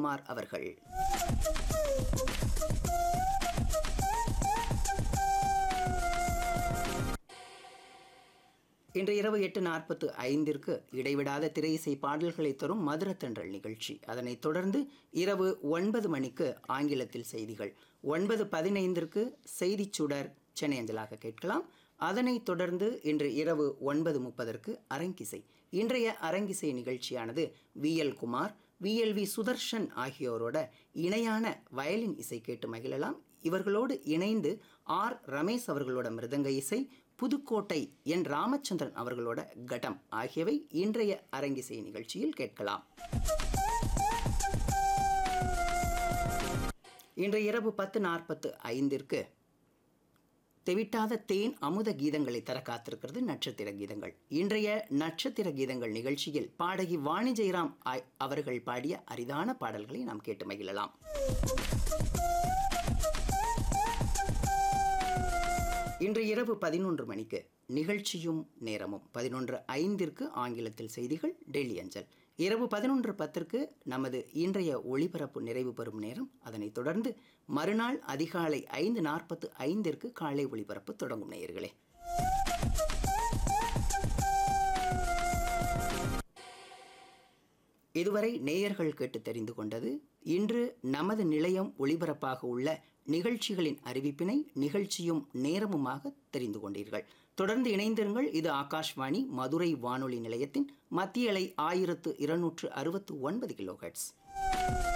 விஜயகுமார் அவர்கள் இன்று இரவு எட்டு நாற்பத்து ஐந்திற்கு இடைவிடாத திரை இசை பாடல்களை தரும் மதுரத்தன்றல் நிகழ்ச்சி அதனைத் தொடர்ந்து இரவு ஒன்பது மணிக்கு ஆங்கிலத்தில் செய்திகள் ஒன்பது பதினைந்திற்கு செய்திச் சுடர் சென்னை அஞ்சலாக கேட்கலாம் அதனைத் தொடர்ந்து இன்று இரவு ஒன்பது முப்பதற்கு அரங்கிசை இன்றைய அரங்கிசை நிகழ்ச்சியானது V L Kumar V L V Sudarshan ஆகியோரோட இணையான வயலின் இசை கேட்டு மகிழலாம் இவர்களோடு இணைந்து ஆர் ரமேஷ் அவர்களோட மிருதங்க இசை புதுக்கோட்டை என் ராமச்சந்திரன் அவர்களோட கடம் ஆகியவை இன்றைய அரங்கிசை நிகழ்ச்சியில் கேட்கலாம் இன்று இரவு பத்து நாற்பத்து ஐந்திற்கு தெவிட்டாத தேன் அமுத கீதங்களை தர காத்திருக்கிறது நட்சத்திர கீதங்கள் இன்றைய நட்சத்திர கீதங்கள் நிகழ்ச்சியில் பாடகி வாணி ஜெயராம் ஆய்- அவர்கள் பாடிய அரிதான பாடல்களை நாம் கேட்டு மகிழலாம் இன்று இரவு பதினொன்று மணிக்கு நிகழ்ச்சியும் நேரமும் பதினொன்று ஐந்திற்கு ஆங்கிலத்தில் செய்திகள் டெல்லி அஞ்சல் இரவு பதினொன்று பத்திற்கு நமது இன்றைய ஒளிபரப்பு நிறைவு பெறும் நேரம் அதனைத் தொடர்ந்து மறுநாள் அதிகாலை ஐந்து நாற்பத்து ஐந்திற்கு காலை ஒளிபரப்பு தொடங்கும் நேயர்களே இதுவரை நேயர்கள் கேட்டு தெரிந்து கொண்டது இன்று நமது நிலையம் ஒளிபரப்பாக உள்ள நிகழ்ச்சிகளின் அறிவிப்பினை நிகழ்ச்சியும் நேரமுமாக தெரிந்து கொண்டீர்கள் தொடர்ந்து இணைந்திருங்கள் இது ஆகாஷ்வாணி மதுரை வானொலி நிலையத்தின் மத்திய அலை ஆயிரத்து இருநூற்று அறுபத்து ஒன்பது கிலோஹெட்ஸ்